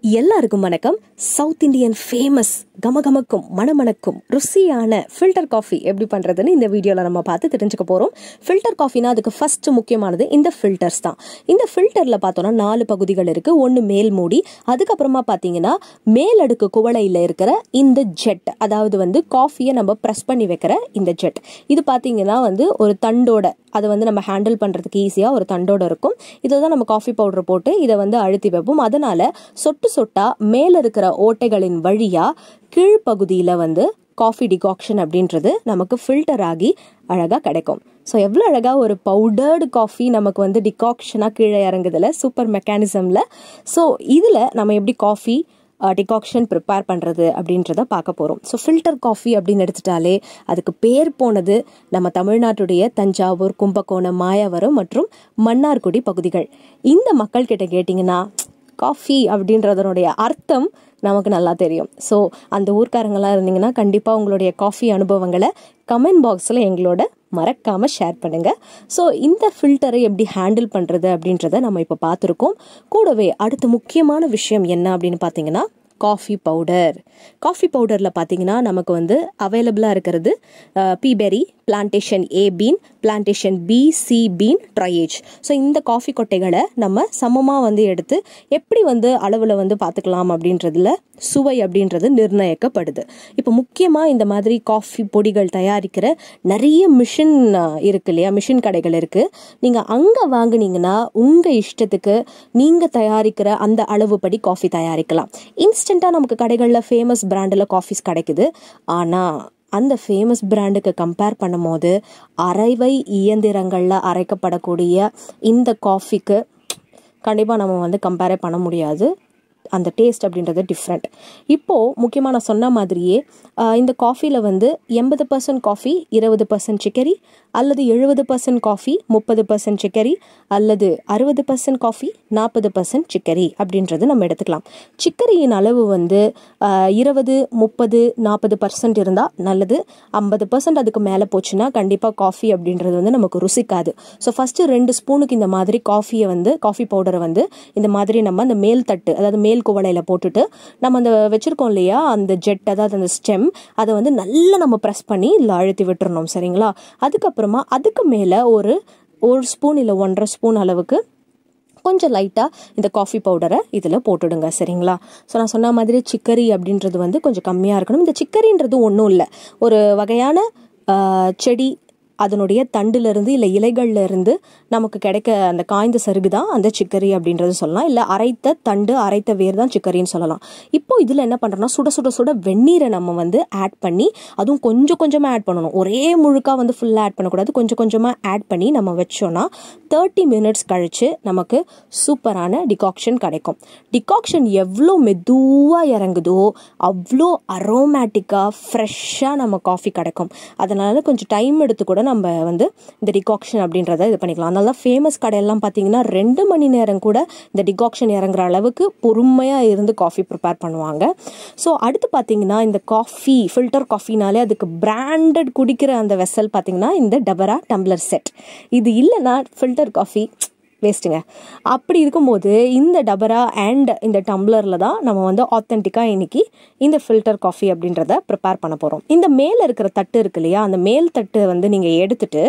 எல்லாருக்கும் வணக்கம் South Indian famous கமகமக்கும் மணமணக்கும் ருசியான ஃபில்டர் காஃபி எப்படி பண்ணுறதுன்னு இந்த வீடியோவில் நம்ம பார்த்து தெரிஞ்சுக்க போகிறோம் ஃபில்டர் காஃபினா அதுக்கு ஃபர்ஸ்ட் முக்கியமானது இந்த ஃபில்டர்ஸ் தான் இந்த ஃபில்டரில் பார்த்தோன்னா நாலு பகுதிகள் இருக்குது ஒன்று மேல் மூடி அதுக்கப்புறமா பார்த்தீங்கன்னா மேல் அடுக்கு குவளையில் இருக்கிற இந்த ஜெட் அதாவது வந்து காஃபியை நம்ம ப்ரெஸ் பண்ணி வைக்கிற இந்த ஜெட் இது பார்த்தீங்கன்னா வந்து ஒரு தண்டோட அதை வந்து நம்ம ஹேண்டில் பண்ணுறதுக்கு ஈஸியாக ஒரு தண்டோட இருக்கும் இதை தான் நம்ம காஃபி பவுடர் போட்டு இதை வந்து அழுத்தி வைப்போம் அதனால சொட்டு சொட்டா மேலே இருக்கிற ஓட்டைகளின் வழியாக கீழ்ப்பகுதியில் வந்து காஃபி டிகாக்ஷன் அப்படின்றது நமக்கு ஃபில்டர் ஆகி அழகாக கிடைக்கும் ஸோ எவ்வளோ அழகாக ஒரு பவுடர்டு காஃபி நமக்கு வந்து டிகாக்ஷனாக கீழே இறங்குதில்ல சூப்பர் மெக்கானிசமில் ஸோ இதில் நம்ம எப்படி காஃபி டிகாக்ஷன் ப்ரிப்பேர் பண்ணுறது அப்படின்றத பார்க்க போகிறோம் ஸோ ஃபில்டர் காஃபி அப்படின்னு எடுத்துட்டாலே அதுக்கு பேர் போனது நம்ம தமிழ்நாட்டுடைய தஞ்சாவூர் கும்பகோணம் மாயாவரம் மற்றும் மன்னார்குடி பகுதிகள் இந்த மக்கள் கிட்ட கேட்டிங்கன்னா காஃபி அப்படின்றதனுடைய அர்த்தம் நமக்கு நல்லா தெரியும் ஸோ அந்த ஊர்க்காரங்களாம் இருந்தீங்கன்னா கண்டிப்பாக உங்களுடைய காஃபி அனுபவங்களை கமெண்ட் பாக்ஸில் எங்களோட மறக்காமல் ஷேர் பண்ணுங்கள் ஸோ இந்த ஃபில்டரை எப்படி ஹேண்டில் பண்ணுறது அப்படின்றத நம்ம இப்போ பார்த்துருக்கோம் கூடவே அடுத்த முக்கியமான விஷயம் என்ன அப்படின்னு பார்த்தீங்கன்னா காஃபி பவுடர் காஃபி பவுடரில் பார்த்தீங்கன்னா நமக்கு வந்து அவைலபிளாக இருக்கிறது peaberry plantation A bean plantation B C bean triage so இந்த காஃபி கொட்டைகளை நம்ம சமமாக வந்து எடுத்து எப்படி வந்து அளவில் வந்து பார்த்துக்கலாம் அப்படின்றதுல சுவை அப்படின்றது நிர்ணயிக்கப்படுது இப்போ முக்கியமாக இந்த மாதிரி காஃபி பொடிகள் தயாரிக்கிற நிறைய மிஷின் இருக்கு இல்லையா மிஷின் கடைகள் இருக்குது நீங்கள் அங்கே வாங்குனீங்கன்னா உங்கள் இஷ்டத்துக்கு நீங்கள் தயாரிக்கிற அந்த அளவுப்படி காஃபி தயாரிக்கலாம் இன்ஸ்டண்ட்டாக நமக்கு கடைகளில் ஃபேமஸ் பிராண்டில் காஃபிஸ் கிடைக்குது ஆனால் அந்த ஃபேமஸ் பிராண்டுக்கு கம்பேர் பண்ணும்போது அரைவை இயந்திரங்களில் அரைக்கப்படக்கூடிய இந்த காஃபிக்கு கண்டிப்பாக நம்ம வந்து கம்பேரே பண்ண முடியாது அந்த டேஸ்ட் அப்படின்றது டிஃப்ரெண்ட் இப்போது முக்கியமாக நான் சொன்ன மாதிரியே இந்த காஃபியில் வந்து எண்பது பர்சன்ட் காஃபி இருபது பர்சன்ட் சிக்கரி அல்லது எழுபது பர்சன்ட் காஃபி முப்பது பர்சன்ட் சிக்கரி அல்லது அறுபது பர்சன்ட் காஃபி நாற்பது பர்சன்ட் சிக்கரி அப்படின்றது நம்ம எடுத்துக்கலாம் சிக்கரியின் அளவு வந்து இருபது முப்பது நாற்பது பர்சன்ட் இருந்தால் நல்லது ஐம்பது பர்சன்ட் அதுக்கு மேலே போச்சுன்னா கண்டிப்பாக காஃபி அப்படின்றது வந்து நமக்கு ருசிக்காது ஸோ ஃபஸ்ட்டு ரெண்டு ஸ்பூனுக்கு இந்த மாதிரி காஃபியை வந்து காஃபி பவுடரை வந்து இந்த மாதிரி நம்ம அந்த மேல் தட்டு அதாவது மேல் குவளையில் போட்டுட்டு நம்ம அந்த வச்சுருக்கோம் இல்லையா அந்த ஜெட் அதாவது அந்த ஸ்டெம் அதை வந்து நல்லா நம்ம ப்ரெஸ் பண்ணி இல்லை அழுத்தி விட்டுறணும் சரிங்களா அதுக்கப்புறமா அதுக்கு மேலே ஒரு ஒரு ஸ்பூன் இல்லை ஒன்றரை ஸ்பூன் அளவுக்கு கொஞ்சம் லைட்டாக இந்த காஃபி பவுடரை இதில் போட்டுடுங்க சரிங்களா ஸோ நான் சொன்ன மாதிரி சிக்கரி அப்படின்றது வந்து கொஞ்சம் கம்மியாக இருக்கணும் இந்த சிக்கரின்றது ஒன்றும் இல்லை ஒரு வகையான செடி அதனுடைய தண்டுலேருந்து இல்லை இலைகள்லேருந்து நமக்கு கிடைக்க அந்த காய்ந்த சருகு தான் அந்த சிக்கரி அப்படின்றது சொல்லலாம் இல்லை அரைத்த தண்டு அரைத்த வேர் தான் சிக்கரின்னு சொல்லலாம் இப்போ இதில் என்ன பண்ணுறோம்னா சுட சுட சுட வெந்நீரை நம்ம வந்து ஆட் பண்ணி அதுவும் கொஞ்சம் கொஞ்சமாக ஆட் பண்ணணும் ஒரே முழுக்காக வந்து ஃபுல்லாக ஆட் பண்ணக்கூடாது கொஞ்சம் கொஞ்சமாக ஆட் பண்ணி நம்ம வச்சோன்னா தேர்ட்டி மினிட்ஸ் கழித்து நமக்கு சூப்பரான டிகாக்ஷன் கிடைக்கும் டிகாக்ஷன் எவ்வளோ மெதுவாக இறங்குதோ அவ்வளோ அரோமேட்டிக்காக ஃப்ரெஷ்ஷாக நம்ம காஃபி கிடைக்கும் அதனால கொஞ்சம் டைம் எடுத்து கூட நம்ம வந்து இந்த டிகாக்ஷன் அப்படின்றத இது பண்ணிக்கலாம் அதனால தான் ஃபேமஸ் கடையெல்லாம் பார்த்தீங்கன்னா ரெண்டு மணி நேரம் கூட இந்த டிகாக்ஷன் இறங்குற அளவுக்கு பொறுமையாக இருந்து காஃபி ப்ரிப்பேர் பண்ணுவாங்க ஸோ அடுத்து பார்த்தீங்கன்னா இந்த காஃபி ஃபில்டர் காஃபினாலே அதுக்கு பிராண்டட் குடிக்கிற அந்த வெசல் பார்த்தீங்கன்னா இந்த டபரா டம்ளர் செட் இது இல்லைன்னா ஃபில்டர் காஃபி வேஸ்ட்டுங்க அப்படி இருக்கும்போது இந்த டபரா அண்ட் இந்த டம்ளரில் தான் நம்ம வந்து ஆத்தென்டிக்காக இன்னைக்கு இந்த ஃபில்டர் காஃபி அப்படின்றத ப்ரிப்பேர் பண்ண போகிறோம் இந்த மேலே இருக்கிற தட்டு இருக்கு இல்லையா அந்த மேல் தட்டு வந்து நீங்கள் எடுத்துட்டு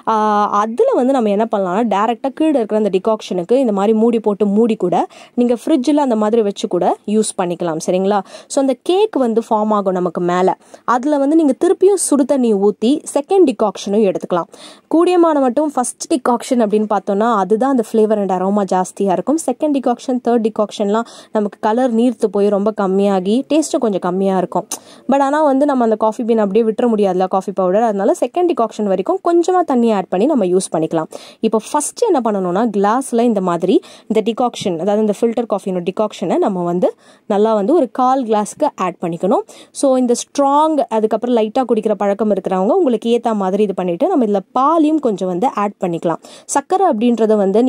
அதில் வந்து நம்ம என்ன பண்ணலாம்னா டேரெக்டாக கீழே இருக்கிற அந்த டிகாக்ஷனுக்கு இந்த மாதிரி மூடி போட்டு மூடி கூட நீங்கள் ஃப்ரிட்ஜில் அந்த மாதிரி வச்சு கூட யூஸ் பண்ணிக்கலாம் சரிங்களா ஸோ அந்த கேக் வந்து ஃபார்ம் ஆகும் நமக்கு மேலே அதில் வந்து நீங்கள் திருப்பியும் சுடு தண்ணி ஊற்றி செகண்ட் டிகாக்ஷனும் எடுத்துக்கலாம் கூடியமான மட்டும் ஃபஸ்ட் டிகாக்ஷன் அப்படின்னு பார்த்தோன்னா அதுதான் அந்த ஃப்ளேவர் அண்ட் அரோமா ஜாஸ்தியாக இருக்கும் செகண்ட் டிகாக்ஷன் தேர்ட் டிகாக்ஷன்லாம் நமக்கு கலர் நீர்த்து போய் ரொம்ப கம்மியாகி டேஸ்ட்டும் கொஞ்சம் கம்மியாக இருக்கும் பட் ஆனால் வந்து நம்ம அந்த காஃபி பீன் அப்படியே விட்டுற முடியாதுல காஃபி பவுடர் அதனால செகண்ட் டிகாக்ஷன் வரைக்கும் கொஞ்சமாக தண்ணி ஆட் பண்ணி நம்ம யூஸ் பண்ணிக்கலாம் இப்போ ஃபஸ்ட்டு என்ன பண்ணணும்னா கிளாஸில் இந்த மாதிரி இந்த டிகாக்ஷன் அதாவது இந்த ஃபில்டர் காஃபினோட டிகாக்ஷனை நம்ம வந்து நல்லா வந்து ஒரு கால் கிளாஸ்க்கு ஆட் பண்ணிக்கணும் ஸோ இந்த ஸ்ட்ராங் அதுக்கப்புறம் லைட்டாக குடிக்கிற பழக்கம் இருக்கிறவங்க உங்களுக்கு ஏற்ற மாதிரி இது பண்ணிவிட்டு நம்ம இதில் பாலையும் கொஞ்சம் வந்து ஆட் பண்ணிக்கலாம் சர்க்கரை அப்படின்றத வந்து நீங்கள்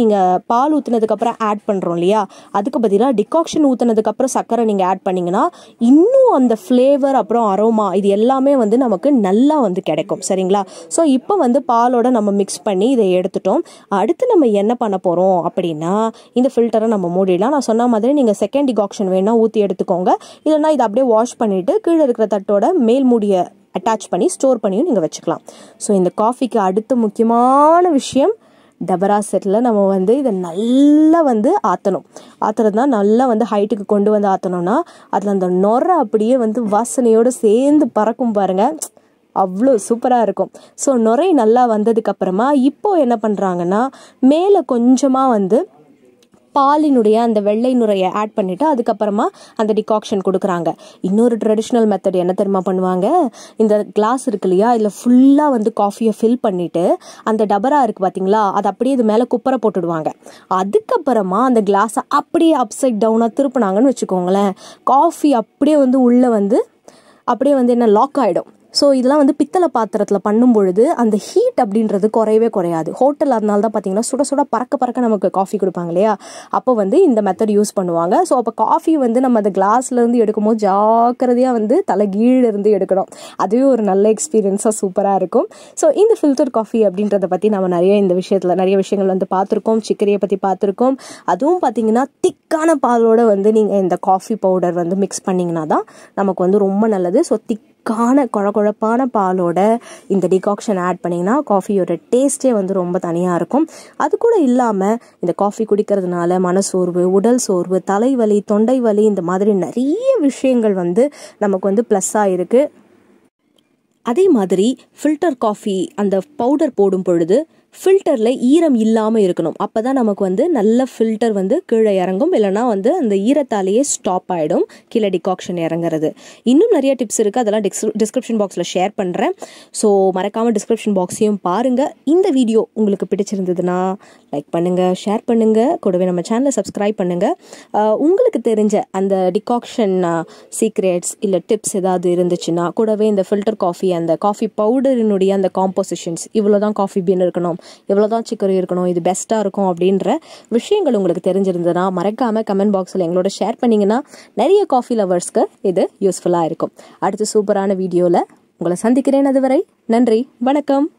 நீங்கள் பால் ஊற்றுனதுக்கப்புறம் ஆட் பண்ணுறோம் இல்லையா அதுக்கு பதிலாக டிகாக்ஷன் ஊற்றுனதுக்கப்புறம் சர்க்கரை நீங்கள் ஆட் பண்ணிங்கன்னா இன்னும் அந்த ஃப்ளேவர் அப்புறம் அரோமா இது எல்லாமே வந்து நமக்கு நல்லா வந்து கிடைக்கும் சரிங்களா ஸோ இப்போ வந்து பாலோட நம்ம மிக்ஸ் பண்ணி இதை எடுத்துட்டோம் அடுத்து நம்ம என்ன பண்ண போகிறோம் அப்படின்னா இந்த ஃபில்டரை நம்ம மூடிடலாம் நான் சொன்ன மாதிரி நீங்கள் செகண்ட் டிகாக்ஷன் வேணால் ஊற்றி எடுத்துக்கோங்க இல்லைனா இதை அப்படியே வாஷ் பண்ணிவிட்டு கீழே இருக்கிற தட்டோட மேல் மூடியை அட்டாச் பண்ணி ஸ்டோர் பண்ணியும் நீங்கள் வச்சுக்கலாம் ஸோ இந்த காஃபிக்கு அடுத்த முக்கியமான விஷயம் டபரா செட்டில் நம்ம வந்து இதை நல்லா வந்து ஆற்றணும் ஆற்றுறது தான் நல்லா வந்து ஹைட்டுக்கு கொண்டு வந்து ஆற்றணும்னா அதில் அந்த நொரை அப்படியே வந்து வாசனையோடு சேர்ந்து பறக்கும் பாருங்கள் அவ்வளோ சூப்பராக இருக்கும் ஸோ நுரை நல்லா வந்ததுக்கப்புறமா இப்போது என்ன பண்ணுறாங்கன்னா மேலே கொஞ்சமாக வந்து பாலினுடைய அந்த வெள்ளை நுரையை ஆட் பண்ணிவிட்டு அதுக்கப்புறமா அந்த டிகாக்ஷன் கொடுக்குறாங்க இன்னொரு ட்ரெடிஷ்னல் மெத்தட் என்ன தெரியுமா பண்ணுவாங்க இந்த கிளாஸ் இருக்கு இல்லையா இதில் ஃபுல்லாக வந்து காஃபியை ஃபில் பண்ணிவிட்டு அந்த டபரா இருக்குது பார்த்தீங்களா அது அப்படியே இது மேலே குப்பரை போட்டுடுவாங்க அதுக்கப்புறமா அந்த கிளாஸை அப்படியே அப்சைட் டவுனாக திருப்பினாங்கன்னு வச்சுக்கோங்களேன் காஃபி அப்படியே வந்து உள்ளே வந்து அப்படியே வந்து என்ன லாக் ஆகிடும் ஸோ இதெல்லாம் வந்து பித்தளை பாத்திரத்தில் பண்ணும் பொழுது அந்த ஹீட் அப்படின்றது குறையவே குறையாது ஹோட்டல் அதனால தான் பார்த்தீங்கன்னா சுட சுட பறக்க பறக்க நமக்கு காஃபி கொடுப்பாங்க இல்லையா அப்போ வந்து இந்த மெத்தட் யூஸ் பண்ணுவாங்க ஸோ அப்போ காஃபி வந்து நம்ம அந்த கிளாஸ்லேருந்து எடுக்கும்போது ஜாக்கிரதையாக வந்து தலை இருந்து எடுக்கணும் அதுவே ஒரு நல்ல எக்ஸ்பீரியன்ஸாக சூப்பராக இருக்கும் ஸோ இந்த ஃபில்டர் காஃபி அப்படின்றத பற்றி நம்ம நிறைய இந்த விஷயத்தில் நிறைய விஷயங்கள் வந்து பார்த்துருக்கோம் சிக்கரியை பற்றி பார்த்துருக்கோம் அதுவும் பார்த்தீங்கன்னா திக்கான பாலோட வந்து நீங்கள் இந்த காஃபி பவுடர் வந்து மிக்ஸ் பண்ணிங்கன்னா தான் நமக்கு வந்து ரொம்ப நல்லது ஸோ திக் திக்கான குழ குழப்பான பாலோட இந்த டிகாக்ஷன் ஆட் பண்ணிங்கன்னா காஃபியோட டேஸ்ட்டே வந்து ரொம்ப தனியாக இருக்கும் அது கூட இல்லாமல் இந்த காஃபி குடிக்கிறதுனால மனசோர்வு உடல் சோர்வு தலைவலி தொண்டை வலி இந்த மாதிரி நிறைய விஷயங்கள் வந்து நமக்கு வந்து ப்ளஸ்ஸாக இருக்குது அதே மாதிரி ஃபில்டர் காஃபி அந்த பவுடர் போடும் பொழுது ஃபில்டரில் ஈரம் இல்லாமல் இருக்கணும் அப்போ தான் நமக்கு வந்து நல்ல ஃபில்டர் வந்து கீழே இறங்கும் இல்லைனா வந்து அந்த ஈரத்தாலேயே ஸ்டாப் ஆகிடும் கீழே டிகாக்ஷன் இறங்குறது இன்னும் நிறைய டிப்ஸ் இருக்குது அதெல்லாம் டிஸ் டிஸ்கிரிப்ஷன் பாக்ஸில் ஷேர் பண்ணுறேன் ஸோ மறக்காமல் டிஸ்கிரிப்ஷன் பாக்ஸையும் பாருங்கள் இந்த வீடியோ உங்களுக்கு பிடிச்சிருந்ததுன்னா லைக் பண்ணுங்கள் ஷேர் பண்ணுங்கள் கூடவே நம்ம சேனலை சப்ஸ்கிரைப் பண்ணுங்கள் உங்களுக்கு தெரிஞ்ச அந்த டிகாக்ஷன் சீக்ரெட்ஸ் இல்லை டிப்ஸ் ஏதாவது இருந்துச்சுன்னா கூடவே இந்த ஃபில்டர் காஃபி அந்த காஃபி பவுடரினுடைய அந்த காம்போசிஷன்ஸ் இவ்வளோ தான் காஃபி பீன் இருக்கணும் எவ்வளோ தான் சிக்கரி இருக்கணும் இது பெஸ்ட்டாக இருக்கும் அப்படின்ற விஷயங்கள் உங்களுக்கு தெரிஞ்சிருந்ததுன்னா மறக்காமல் கமெண்ட் பாக்ஸில் எங்களோட ஷேர் பண்ணிங்கன்னா நிறைய காஃபி லவர்ஸ்க்கு இது யூஸ்ஃபுல்லாக இருக்கும் அடுத்து சூப்பரான வீடியோவில் உங்களை சந்திக்கிறேன் அதுவரை நன்றி வணக்கம்